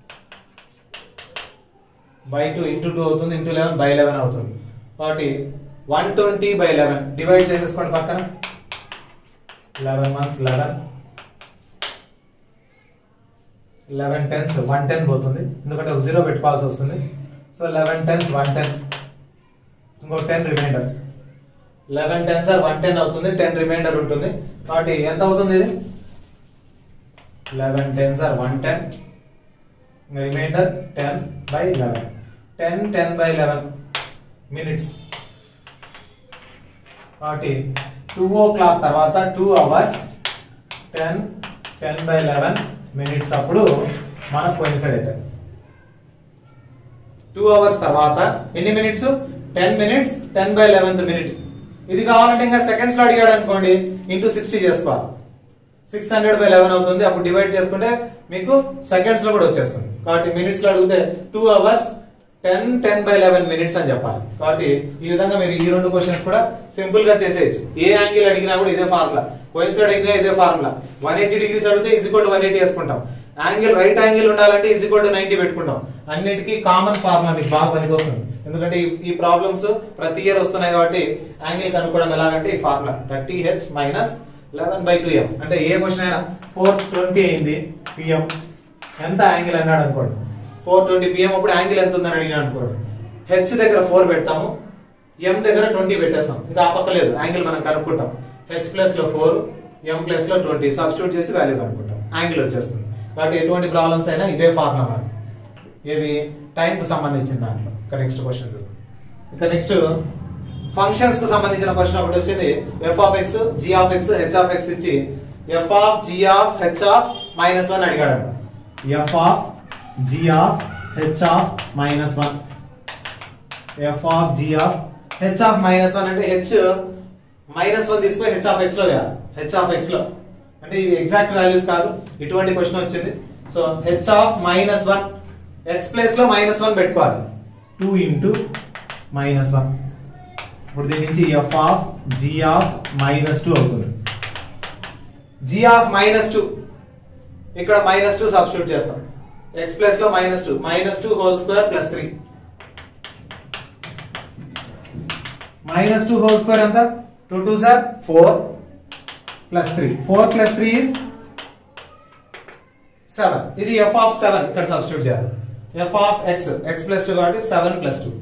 by two into two అవుతుంది into eleven by eleven అవుతుంది కాబట్టి one twenty by eleven divide చేసేసుకోండి పక్కన eleven months eleven eleven tens one ten పోతుంది ఎందుకంటే ఒక zero పెట్టుకోవాల్సి వస్తుంది so eleven tens one ten ఇంకో ten reminder eleven tens are one ten అవుతుంది టెన్ రిమైండర్ ఉంటుంది కాబట్టి ఎంత అవుతుంది ఇది eleven tens are one ten reminder ten by eleven ten ten by eleven minutes కాబట్టి టూ ఓ క్లాక్ తర్వాత two hours ten ten by eleven minutes అప్పుడు మనకు కోయిన్సైడ్ అవుతాయి టూ అవర్స్ తర్వాత ఎన్ని minutes ten minutes ten by eleventh minute ఇది కావాలంటే ఇంకా సెకండ్స్ లో అడిగాడు అనుకోండి ఇంటూ సిక్స్టీ చేసుకోవాలి సిక్స్ హండ్రెడ్ బై లెవెన్ అవుతుంది అప్పుడు డివైడ్ చేసుకుంటే మీకు సెకండ్స్ లో కూడా వచ్చేస్తుంది కాబట్టి మినిట్స్ లో అడిగితే two hours ten ten by eleven minutes అని చెప్పాలి కాబట్టి ఈ విధంగా మీరు ఈ రెండు క్వశ్చన్స్ కూడా సింపుల్ గా చేసేయచ్చు ఏ యాంగిల్ అడిగినా కూడా ఇదే ఫార్ములా కోయిన్సైడ్ అడిగినా ఇదే ఫార్ములా వన్ ఎయిటీ డిగ్రీస్ అడిగితే ఈజ్ ఈక్వల్ వన్ ఎయిటీ వేసుకుంటాం యాంగిల్ రైట్ యాంగిల్ ఉండాలంటే ఈజ్ ఈక్వల్ టు నైన్టీ పెట్టుకుంటాం అన్నిటికీ కామన్ ఫార్ములా మీకు బాగా పనికొస్తుంది ఎందుకంటే ఈ- ఈ ప్రాబ్లమ్స్ ప్రతి ఇయర్ వస్తున్నాయి కాబట్టి యాంగిల్ కనుక్కోవడం ఎలాగంటే ఈ formula thirty H minus eleven by two M అంటే ఏ క్వశ్చన్ అయినా ఫోర్ ట్వంటీ అయింది పిఎం ఎంత యాంగిల్ అన్నాడు అనుకోండి ఫోర్ ట్వంటీ పిఎం అప్పుడు యాంగిల్ ఎంత ఉందని అడిగినా అనుకోండి హెచ్ దగ్గర ఫోర్ పెడతాము ఎం దగ్గర ట్వంటీ పెట్టేస్తాం ఇంకా ఆ పక్క లేదు యాంగిల్ మనం కనుక్కుంటాం హెచ్ ప్లస్ లో ఫోర్ ఎం ప్లస్ లో ట్వంటీ సబ్స్టిట్యూట్ చేసి వాల్యూ కనుక్కుంటాం యాంగిల్ వచ్చేస్తుంది కాబట్టి ఎటువంటి ప్రాబ్లమ్స్ అయినా ఇదే ఫార్ములా ఏవి టైం కు సంబంధించిన దాంట్లో ఇక నెక్స్ట్ క్వశ్చన్ ఇక నెక్స్ట్ ఫంక్షన్స్ కు సంబంధించిన క్వశ్చన్ ఒకటి వచ్చింది F of X G of X H of X ఇచ్చి F of G of H of minus one అడిగాడు F of G of H of minus one F of G of H of minus one అంటే H minus one తీసుకుని H of X లో వేయాలి H of X లో అంటే ఇవి exact values కాదు ఇటువంటి క్వశ్చన్ వచ్చింది so H of minus one X place లో మైనస్ వన్ పెట్టుకోవాలి టూ ఇంటూ మైనస్ వన్ ఇప్పుడు దీని నుంచి F of G of minus two అవుతుంది జి ఆఫ్ మైనస్ టూ ఇక్కడ మైనస్ టూ సబ్స్టిట్యూట్ చేస్తాం ఎక్స్ ప్లస్ లో minus two minus two whole square plus three minus two whole square ఎంత two two are four plus three four plus three is seven ఇది F of seven ఇక్కడ substitute చేయాలి F of X X plus two కాబట్టి seven plus two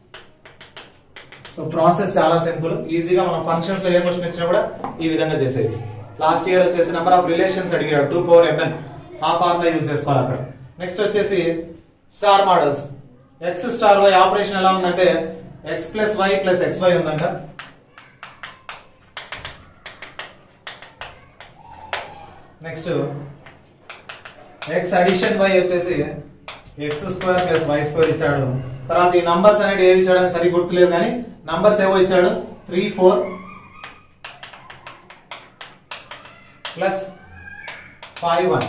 so process చాలా simple ఈజీగా మనం functions లో ఏ question ఇచ్చినా కూడా ఈ విధంగా చేసేయచ్చు లాస్ట్ ఇయర్ వచ్చేసి నెంబర్ ఆఫ్ రిలేషన్స్ అడిగాడు టూ పవర్ ఎంఎన్ ఆ ఫార్ములా యూజ్ చేసుకోవాలి అక్కడ నెక్స్ట్ వచ్చేసి star models X star Y operation ఎలా ఉందంటే X plus why plus X Y ఉందంట నెక్స్ట్ ఎక్స్ అడిషన్ వై వచ్చేసి X square plus why square ఇచ్చాడు తర్వాత ఈ నంబర్స్ అనేది ఏవి ఇచ్చాడని సరి గుర్తులేదు కానీ నంబర్స్ ఏవో ఇచ్చాడు three four plus five one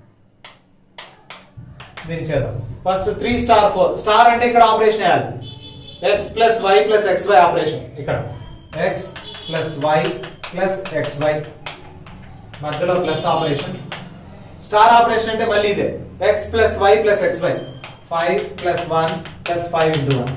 దీన్ని చేద్దాం first three star four star అంటే ఇక్కడ ఆపరేషన్ వేయాలి x plus why plus X y operation ఇక్కడ x plus why plus X y మధ్యలో ప్లస్ ఆపరేషన్ స్టార్ ఆపరేషన్ అంటే మళ్ళీ ఇదే x plus why plus X y five plus one plus five into one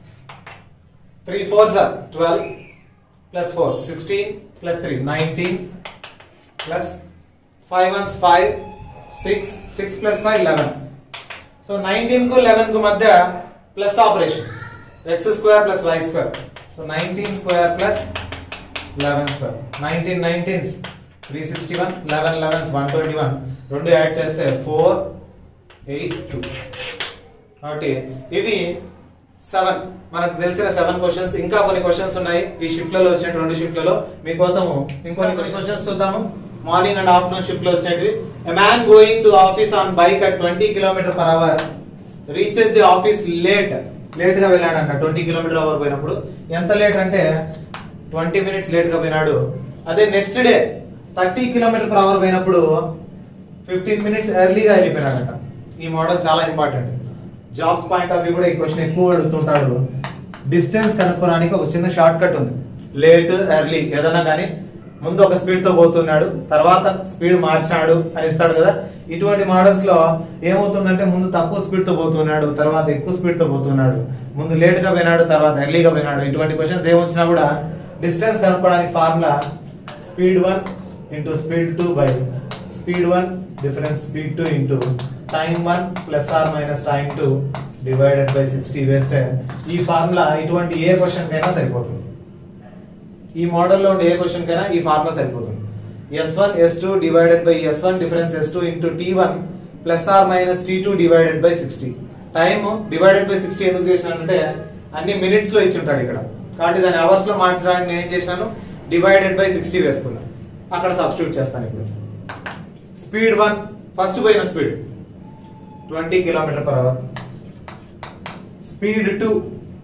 three four సార్ twelve plus four sixteen plus three nineteen plus five ones five six six plus five eleven so nineteen కు eleven కు మధ్య plus operation x square plus why square so nineteen square plus eleven square nineteen nineteens three sixty one eleven elevens one twenty one రెండు add చేస్తే four eight two కాబట్టి ఇవి seven మనకు తెలిసిన seven questions ఇంకా కొన్ని క్వశ్చన్స్ ఉన్నాయి ఈ షిఫ్ట్ లలో వచ్చిన రెండు షిఫ్ట్ లలో మీకోసము ఇంకొన్ని క్వశ్చన్స్ చూద్దాము మార్నింగ్ అండ్ ఆఫ్టర్నూన్ షిఫ్ట్ లో వచ్చినవి a man going to office on bike at twenty kilometer per hour reaches the office late late గా వెళ్ళాడంట ట్వంటీ కిలోమీటర్ అవర్ పోయినప్పుడు ఎంత లేట్ అంటే ట్వంటీ మినిట్స్ లేట్ గా పోయినాడు అదే next day thirty kilometer per hour పోయినప్పుడు ఫిఫ్టీన్ మినిట్స్ ఎర్లీగా వెళ్ళిపోయినాడంట ఈ మోడల్ చాలా important jobs point of view కూడా ఈ క్వశ్చన్ ఎక్కువ అడుగుతుంటాడు డిస్టెన్స్ కనుక్కోడానికి ఒక చిన్న షార్ట్ కట్ ఉంది లేట్ ఎర్లీ ఏదన్నా కానీ ముందు ఒక స్పీడ్ తో పోతున్నాడు తర్వాత స్పీడ్ మార్చాడు అని ఇస్తాడు కదా ఇటువంటి మోడల్స్ లో ఏమవుతుందంటే ముందు తక్కువ స్పీడ్ తో పోతున్నాడు తర్వాత ఎక్కువ స్పీడ్ తో పోతున్నాడు ముందు లేట్ గా పోయినాడు తర్వాత ఎర్లీగా పోయినాడు ఇటువంటి క్వశ్చన్స్ ఏమొచ్చినా కూడా డిస్టెన్స్ కనుక్కోవడానికి formula speed one into speed two by speed one difference speed two into time one plus or minus time two divided by sixty వేస్తే ఈ ఫార్ములా ఇటువంటి ఏ క్వశ్చన్ కైనా సరిపోతుంది ఈ మోడల్లో ఉండే ఏ క్వశ్చన్ కైనా ఈ ఫార్ములా సరిపోతుంది S one S two divided by S one difference S two into T one plus or minus T two divided by sixty time divided by sixty ఎందుకు చేసినానంటే అన్ని మినిట్స్ లో ఇచ్చి ఉంటాడు ఇక్కడ కాబట్టి దాన్ని అవర్స్ లో మార్చడానికి నేను ఏం చేసినాను డివైడెడ్ బై సిక్స్టీ వేసుకున్నాను అక్కడ సబ్స్టిట్యూట్ చేస్తాను ఇప్పుడు స్పీడ్ వన్ ఫస్ట్ పోయిన speed twenty kilometer per hour speed two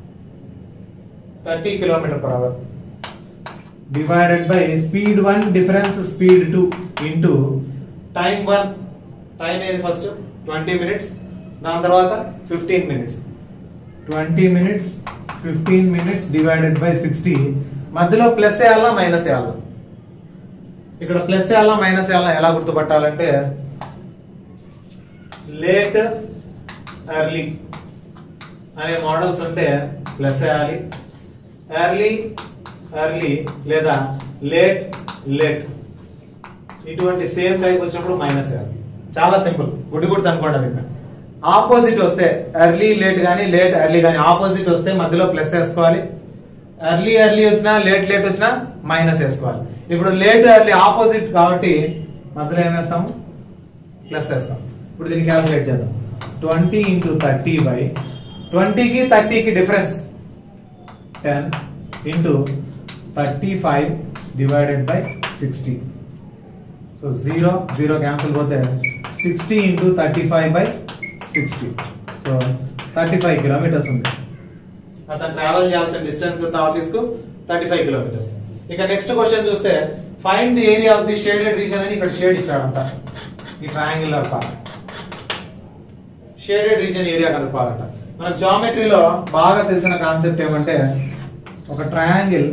thirty kilometer per hour divided by speed one difference speed two into time one time ఏది ఫస్ట్ ట్వంటీ మినిట్స్ దాని తర్వాత fifteen minutes twenty minutes fifteen minutes divided by sixty మధ్యలో plus వేయాలా minus వేయాలా ఇక్కడ plus వేయాలా minus వేయాలా ఎలా గుర్తుపట్టాలంటే లేట్ ఎర్లీ అనే మోడల్స్ ఉంటే ప్లస్ వేయాలి ఎర్లీ ఎర్లీ లేదా లేట్ లేట్ ఇటువంటి సేమ్ టైప్ వచ్చినప్పుడు మైనస్ వేయాలి చాలా సింపుల్ గుడి గుర్తు అనుకోండి అది ఇక్కడ ఆపోజిట్ వస్తే ఎర్లీ లేట్ కానీ లేట్ ఎర్లీ కానీ ఆపోజిట్ వస్తే మధ్యలో ప్లస్ వేసుకోవాలి ఎర్లీ ఎర్లీ వచ్చినా లేట్ లేట్ వచ్చినా మైనస్ వేసుకోవాలి ఇప్పుడు లేట్ ఎర్లీ ఆపోజిట్ కాబట్టి మధ్యలో ఏం వేస్తాము ప్లస్ వేస్తాం ఇప్పుడు దీన్ని క్యాలిక్యులేట్ చేద్దాం ట్వంటీ ఇంటూ థర్టీ బై ట్వంటీకి థర్టీకి difference ten into thirty five divided by sixty so zero zero cancel పోతే sixty into thirty five by sixty so thirty five kilometers ఉంది అతను ట్రావెల్ చేయాల్సిన డిస్టెన్స్ ఎంత ఆఫీస్ కు థర్టీ ఫైవ్ కిలోమీటర్స్ ఇక next question చూస్తే find the area of the shaded region అని ఇక్కడ షేడ్ ఇచ్చాడంట ఈ triangular part shaded region area కనుక్కోవాలంట మన జామెట్రీలో బాగా తెలిసిన కాన్సెప్ట్ ఏమంటే ఒక ట్రయాంగిల్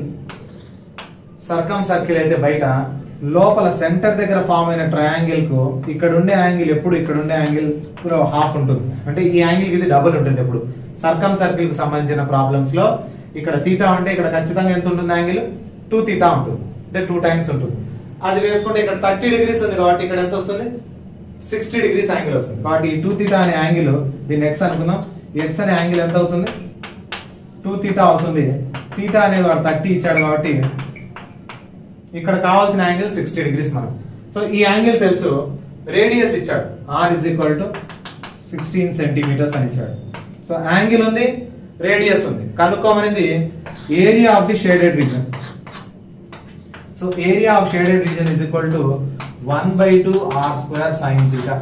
సర్కమ్ సర్కిల్ అయితే బయట లోపల సెంటర్ దగ్గర ఫామ్ అయిన ట్రయాంగిల్ కు ఇక్కడ ఉండే యాంగిల్ ఎప్పుడు ఇక్కడ ఉండే యాంగిల్ హాఫ్ ఉంటుంది అంటే ఈ యాంగిల్ కి ఇది డబుల్ ఉంటుంది ఎప్పుడు సర్కమ్ సర్కిల్ కి సంబంధించిన ప్రాబ్లమ్స్ లో ఇక్కడ తీటా అంటే ఇక్కడ ఖచ్చితంగా ఎంత ఉంటుంది యాంగిల్ టూ తీటా ఉంటుంది అంటే టూ టైమ్స్ ఉంటుంది అది వేసుకుంటే ఇక్కడ థర్టీ డిగ్రీస్ ఉంది కాబట్టి ఇక్కడ ఎంత వస్తుంది సిక్స్టీ డిగ్రీస్ యాంగిల్ వస్తుంది కాబట్టి ఈ టూ తీటా అనే యాంగిల్ దీన్ని ఎక్స్ అనుకుందాం ఎక్స్ అనే యాంగిల్ ఎంత అవుతుంది టూ తీటా అవుతుంది తీటా అనేది వాడు థర్టీ ఇచ్చాడు కాబట్టి ఇక్కడ కావాల్సిన యాంగిల్ సిక్స్టీ డిగ్రీస్ మనం సో ఈ యాంగిల్ తెలుసు రేడియస్ ఇచ్చాడు r is equal to sixteen centimeters అని ఇచ్చాడు సో యాంగిల్ ఉంది రేడియస్ ఉంది కనుక్కోమనేది area of the shaded region so area of shaded region is equal to one by two r square sine theta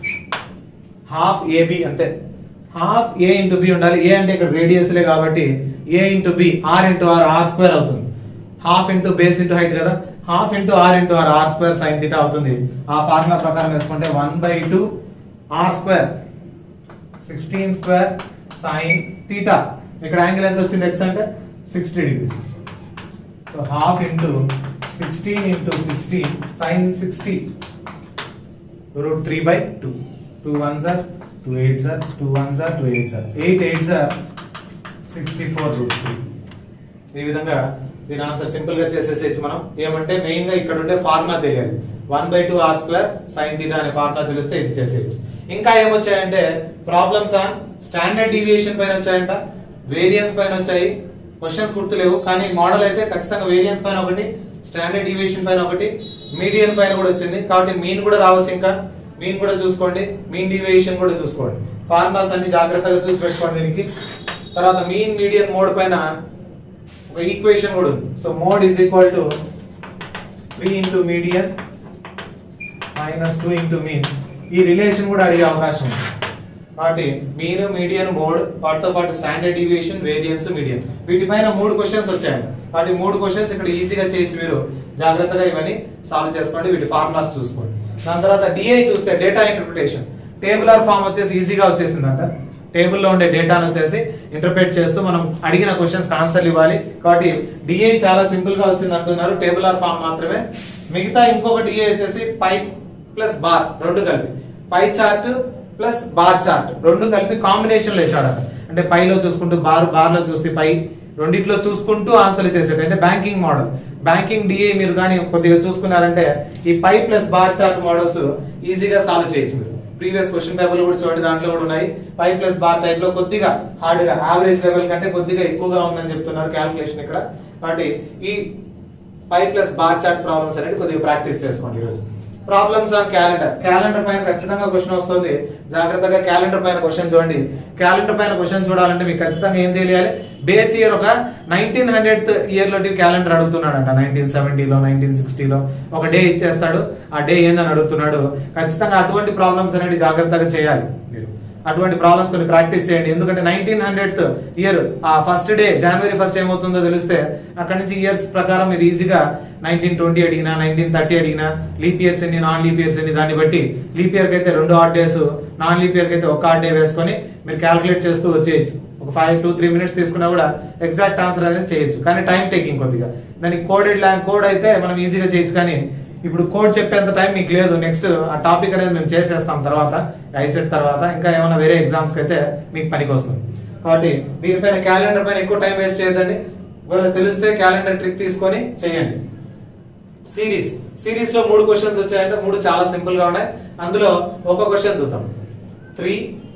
half AB అంతే half a into b ఉండాలి a అంటే ఇక్కడ radius లే కాబట్టి a into b r into r r square అవుతుంది half into base into height కదా half into r into r r square sine theta అవుతుంది ఆ ఫార్ములా ప్రకారం వేసుకుంటే one by two r square sixteen square sine theta ఇక్కడ angle ఎంత వచ్చింది x అంటే sixty degrees so half into sixteen into sixteen sine sixty root three by two two one sir two eight సార్ two one sir two eight సార్ eight eight సార్ sixty four root three ఈ విధంగా దీని answer simple గా చేసేసేయచ్చు మనం ఏమంటే main గా ఇక్కడ ఉండే ఫార్ములా తెలియాలి one by two r square sine theta అనే ఫార్ములా తెలిస్తే ఇది చేసేయచ్చు ఇంకా ఏమొచ్చాయంటే ప్రాబ్లమ్స్ ఆన్ స్టాండర్డ్ డీవియేషన్ పైన వచ్చాయంట వేరియన్స్ పైన వచ్చాయి క్వశ్చన్స్ గుర్తులేవు కానీ మోడల్ అయితే ఖచ్చితంగా వేరియన్స్ పైన ఒకటి స్టాండర్డ్ డీవియేషన్ పైన ఒకటి మీడియన్ పైన కూడా వచ్చింది కాబట్టి మీన్ కూడా రావచ్చు ఇంకా మీన్ కూడా చూసుకోండి మీన్ డీవియేషన్ కూడా చూసుకోండి ఫార్ములాస్ అన్ని జాగ్రత్తగా చూసి పెట్టుకోండి దీనికి తర్వాత మీన్ మీడియన్ మోడ్ పైన ఒక ఈక్వేషన్ కూడా ఉంది so mode is equal to three into median minus two into mean ఈ రిలేషన్ కూడా అడిగే అవకాశం ఉంది కాబట్టి మీన్ మీడియన్ మోడ్ వాటితో పాటు స్టాండర్డ్ డీవియేషన్ వేరియన్స్ మీడియన్ వీటిపైన మూడు క్వశ్చన్స్ వచ్చాయండి వాటి మూడు క్వశ్చన్స్ ఇక్కడ ఈజీగా చేయొచ్చు మీరు జాగ్రత్తగా ఇవన్నీ సాల్వ్ చేసుకోండి వీటి ఫార్ములాస్ చూసుకోండి దాని తర్వాత డిఐ చూస్తే డేటా ఇంటర్ప్రిటేషన్ టేబులర్ ఫామ్ వచ్చేసి ఈజీగా వచ్చేసిందంట టేబుల్లో ఉండే డేటాను వచ్చేసి ఇంటర్ప్రిట్ చేస్తూ మనం అడిగిన క్వశ్చన్స్ ఆన్సర్లు ఇవ్వాలి కాబట్టి డిఐ చాలా సింపుల్ గా వచ్చింది అంటున్నారు టేబులర్ ఫామ్ మాత్రమే మిగతా ఇంకొక డిఐ వచ్చేసి పై ప్లస్ బార్ రెండు కలిపి pie chart plus bar chart రెండు కలిపి కాంబినేషన్ లో ఇచ్చాడట అంటే పైలో చూసుకుంటూ బార్ బార్ లో చూస్తే పై రెండిట్లో చూసుకుంటూ ఆన్సర్లు చేసేట అంటే బ్యాంకింగ్ మోడల్ బ్యాంకింగ్ డిఏ మీరు కానీ కొద్దిగా చూసుకున్నారంటే ఈ pie plus bar chart models ఈజీగా సాల్వ్ చేయొచ్చు మీరు ప్రీవియస్ క్వశ్చన్ పేపర్లు కూడా చూడండి దాంట్లో కూడా ఉన్నాయి పై ప్లస్ బార్ టైప్ లో కొద్దిగా హార్డ్ గా యావరేజ్ లెవెల్ కంటే కొద్దిగా ఎక్కువగా ఉందని చెప్తున్నారు క్యాల్కులేషన్ ఇక్కడ కాబట్టి ఈ pie plus bar chart problems అనేది కొద్దిగా ప్రాక్టీస్ చేసుకోండి ఈరోజు ప్రాబ్లమ్స్ ఆన్ క్యాలెండర్ క్యాలెండర్ పైన ఖచ్చితంగా క్వశ్చన్ వస్తుంది జాగ్రత్తగా క్యాలెండర్ పైన క్వశ్చన్ చూడండి క్యాలెండర్ పైన క్వశ్చన్ చూడాలంటే మీకు ఖచ్చితంగా ఏం తెలియాలి బేస్ ఇయర్ ఒక నైన్టీన్ హండ్రెడ్ ఇయర్ లో క్యాలెండర్ అడుగుతున్నాడంట నైన్టీన్ సెవెంటీలో నైన్టీన్ సిక్స్టీలో ఒక డే ఇచ్చేస్తాడు ఆ డే ఏందని అడుగుతున్నాడు ఖచ్చితంగా అటువంటి ప్రాబ్లమ్స్ అనేవి జాగ్రత్తగా చేయాలి మీరు అటువంటి ప్రాబ్లమ్స్ కొన్ని ప్రాక్టీస్ చేయండి ఎందుకంటే నైన్టీన్ హండ్రెడ్ ఇయర్ ఆ ఫస్ట్ డే జనవరి ఫస్ట్ ఏమవుతుందో తెలిస్తే అక్కడ నుంచి ఇయర్స్ ప్రకారం మీరు ఈజీగా నైన్టీన్ ట్వంటీ అడిగినా నైన్టీన్ థర్టీ అడిగినా లీప్ ఇయర్స్ ఎన్ని నాన్ లీప్ ఇయర్స్ ఎన్ని దాన్ని బట్టి లీప్ ఇయర్ అయితే రెండు odd days non leap year అయితే ఒక హాట్ డే వేసుకొని మీరు క్యాల్కులేట్ చేస్తూ వచ్చేయచ్చు ఒక ఫైవ్ టూ త్రీ మినిట్స్ తీసుకున్నా కూడా ఎగ్జాక్ట్ ఆన్సర్ అనేది చేయొచ్చు కానీ టైం టేకింగ్ కొద్దిగా దానికి కోడెడ్ ల్యాంగ్ కోడ్ అయితే మనం ఈజీగా చేయొచ్చు కానీ ఇప్పుడు కోడ్ చెప్పేంత టైం మీకు లేదు నెక్స్ట్ ఆ టాపిక్ అనేది మేము చేసేస్తాం తర్వాత ఐసెట్ తర్వాత ఇంకా ఏమైనా వేరే ఎగ్జామ్స్ కి అయితే మీకు పనికి వస్తుంది కాబట్టి దీనిపైన క్యాలెండర్ పైన ఎక్కువ టైం వేస్ట్ చేయదండి ఒకవేళ తెలిస్తే క్యాలెండర్ ట్రిక్ తీసుకొని చేయండి సిరీస్ సిరీస్ లో మూడు క్వశ్చన్స్ వచ్చాయంటే మూడు చాలా సింపుల్ గా ఉన్నాయి అందులో ఒక క్వశ్చన్ చూద్దాం three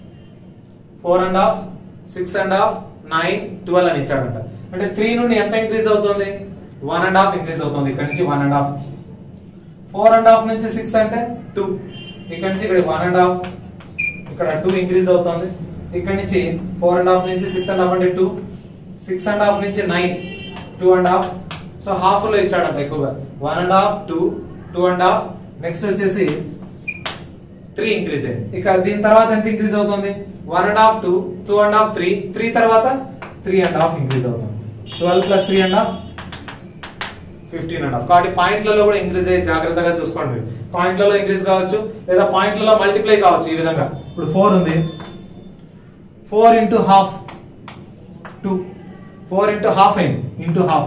four and half six and half nine twelve అని ఇచ్చాడంట అంటే త్రీ నుండి ఎంత ఇంక్రీజ్ అవుతుంది వన్ అండ్ హాఫ్ ఇంక్రీజ్ అవుతుంది ఇక్కడ నుంచి one and half four and half నుంచి సిక్స్ అంటే టూ ఇక్కడ నుంచి ఇక్కడ వన్ అండ్ హాఫ్ ఇక్కడ ఇక్కడ టూ ఇంక్రీజ్ అవుతుంది ఇక్కడ నుంచి ఫోర్ అండ్ హాఫ్ నుంచి సిక్స్ అండ్ హాఫ్ అంటే టూ సిక్స్ అండ్ హాఫ్ నుంచి nine two and half so half లో ఇచ్చాడంట ఎక్కువగా one and half two two and half next వచ్చేసి త్రీ ఇంక్రీజ్ అయింది ఇక దీని తర్వాత ఎంత ఇంక్రీజ్ అవుతుంది one and half two two and half three three తర్వాత త్రీ అండ్ హాఫ్ ఇంక్రీజ్ అవుతుంది twelve plus three and half fifteen and half కాబట్టి పాయింట్లలో కూడా ఇంక్రీజ్ అయ్యి జాగ్రత్తగా చూసుకోండి పాయింట్లలో ఇంక్రీజ్ కావచ్చు లేదా పాయింట్లలో మల్టిప్లై కావచ్చు ఈ విధంగా ఇప్పుడు ఫోర్ ఉంది four into half two four into half అయింది ఇంటూ హాఫ్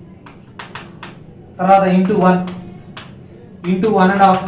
తర్వాత into one into one and half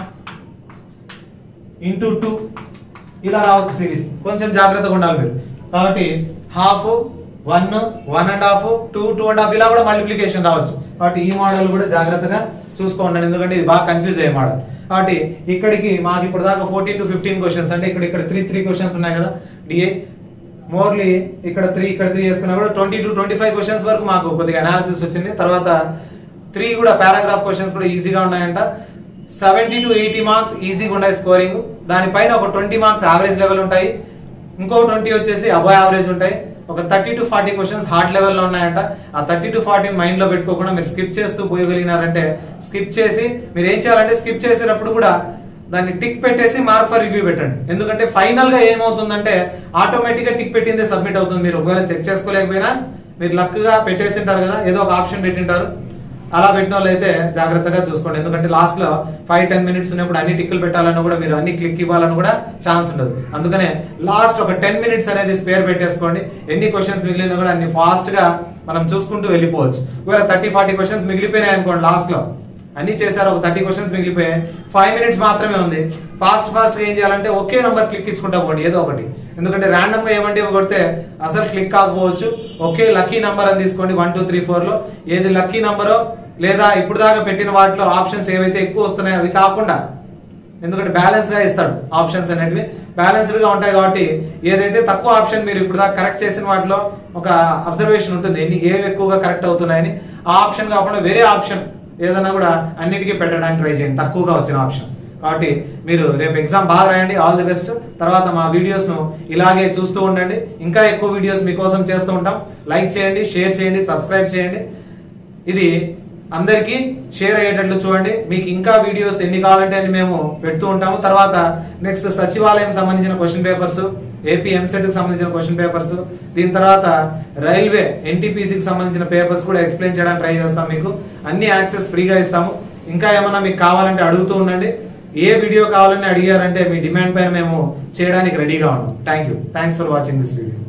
into two ఇలా రావచ్చు సిరీస్ కొంచెం జాగ్రత్తగా ఉండాలి మీరు కాబట్టి half one one and half two two and half ఇలా కూడా మల్టిప్లికేషన్ రావచ్చు కాబట్టి ఈ మోడల్ కూడా జాగ్రత్తగా చూసుకోండి ఎందుకంటే ఇది బాగా కన్ఫ్యూజ్ అయ్యే మోడల్ కాబట్టి ఇక్కడికి మాకు ఇప్పుడు దాకా ఫోర్టీన్ టు ఫిఫ్టీన్ క్వశ్చన్స్ అంటే ఇక్కడ ఇక్కడ త్రీ త్రీ క్వశ్చన్స్ ఉన్నాయి కదా డిఏ మోర్లీ ఇక్కడ త్రీ ఇక్కడ త్రీ చేసుకున్నా కూడా twenty to twenty five questions వరకు మాకు కొద్దిగా అనాలిసిస్ వచ్చింది తర్వాత త్రీ కూడా పారాగ్రాఫ్ క్వశ్చన్స్ కూడా ఈజీగా ఉన్నాయంట సెవెంటీ టు ఎయిటీ మార్క్స్ ఈజీగా ఉన్నాయి స్కోరింగ్ దానిపైన ఒక ట్వంటీ మార్క్స్ యావరేజ్ లెవెల్ ఉంటాయి ఇంకో ట్వంటీ వచ్చేసి అబో యావరేజ్ ఉంటాయి ఒక thirty to forty questions hard లెవెల్లో ఉన్నాయంట ఆ థర్టీ టు ఫార్టీ మైండ్ లో పెట్టుకోకుండా మీరు స్కిప్ చేస్తూ పోయగలిగినారంటే స్కిప్ చేసి మీరు ఏం చేయాలంటే స్కిప్ చేసేటప్పుడు కూడా దాన్ని టిక్ పెట్టేసి మార్క్ ఫర్ రివ్యూ పెట్టండి ఎందుకంటే ఫైనల్ గా ఏమవుతుందంటే ఆటోమేటిక్ గా టిక్ పెట్టిందే సబ్మిట్ అవుతుంది మీరు ఒకవేళ చెక్ చేసుకోలేకపోయినా మీరు లక్ గా పెట్టేసి ఉంటారు కదా ఏదో ఒక ఆప్షన్ పెట్టింటారు అలా పెట్టిన వాళ్ళు అయితే జాగ్రత్తగా చూసుకోండి ఎందుకంటే లాస్ట్ లో ఫైవ్ టెన్ మినిట్స్ ఉన్నప్పుడు అన్ని టిక్కులు పెట్టాలని కూడా మీరు అన్ని క్లిక్ ఇవ్వాలని కూడా ఛాన్స్ ఉండదు అందుకనే లాస్ట్ ఒక టెన్ మినిట్స్ అనేది స్పేర్ పెట్టేసుకోండి ఎన్ని క్వశ్చన్స్ మిగిలినా కూడా అన్ని ఫాస్ట్ గా మనం చూసుకుంటూ వెళ్ళిపోవచ్చు ఒకవేళ థర్టీ ఫార్టీ క్వశ్చన్స్ మిగిలిపోయినాయి అనుకోండి లాస్ట్ లో అన్ని చేశారు ఒక థర్టీ క్వశ్చన్స్ మిగిలిపోయాయి ఫైవ్ మినిట్స్ మాత్రమే ఉంది ఫాస్ట్ ఫాస్ట్ గా ఏం చేయాలంటే ఒకే నంబర్ క్లిక్ ఇచ్చుకుంటా పోండి ఏదో ఒకటి ఎందుకంటే ర్యాండమ్ గా ఏమంటే ఇవి కొడితే అసలు క్లిక్ కాకపోవచ్చు ఒకే లక్కీ నంబర్ అని తీసుకోండి వన్ టూ త్రీ ఫోర్ లో ఏది లక్కీ నంబరో లేదా ఇప్పుడు దాకా పెట్టిన వాటిలో ఆప్షన్స్ ఏవైతే ఎక్కువ వస్తున్నాయో అవి కాకుండా ఎందుకంటే బ్యాలెన్స్ గా ఇస్తాడు ఆప్షన్స్ అనేటివి బ్యాలెన్స్డ్ గా ఉంటాయి కాబట్టి ఏదైతే తక్కువ ఆప్షన్ మీరు ఇప్పుడు దాకా కరెక్ట్ చేసిన వాటిలో ఒక అబ్జర్వేషన్ ఉంటుంది ఎన్ని ఏవి ఎక్కువగా కరెక్ట్ అవుతున్నాయని ఆ ఆప్షన్ కాకుండా వేరే ఆప్షన్ ఏదైనా కూడా అన్నిటికీ పెట్టడానికి ట్రై చేయండి తక్కువగా వచ్చిన ఆప్షన్ కాబట్టి మీరు రేపు ఎగ్జామ్ బాగా రాయండి ఆల్ ది బెస్ట్ తర్వాత మా వీడియోస్ ను ఇలాగే చూస్తూ ఉండండి ఇంకా ఎక్కువ వీడియోస్ మీకోసం చేస్తూ ఉంటాం లైక్ చేయండి షేర్ చేయండి సబ్స్క్రైబ్ చేయండి ఇది అందరికీ షేర్ అయ్యేటట్లు చూడండి మీకు ఇంకా వీడియోస్ ఎన్ని కావాలంటే అని మేము పెడుతూ ఉంటాము తర్వాత నెక్స్ట్ సచివాలయం సంబంధించిన క్వశ్చన్ పేపర్స్ ఏపీ ఎంసెట్ కి సంబంధించిన క్వశ్చన్ పేపర్స్ దీని తర్వాత రైల్వే ఎన్టీపీసీకి సంబంధించిన పేపర్స్ కూడా ఎక్స్ప్లెయిన్ చేయడానికి ట్రై చేస్తాం మీకు అన్ని యాక్సెస్ ఫ్రీగా ఇస్తాము ఇంకా ఏమన్నా మీకు కావాలంటే అడుగుతూ ఉండండి ఏ వీడియో కావాలని అడిగారంటే మీ డిమాండ్ పైన మేము చేయడానికి రెడీగా ఉన్నాం thank you thanks for watching this video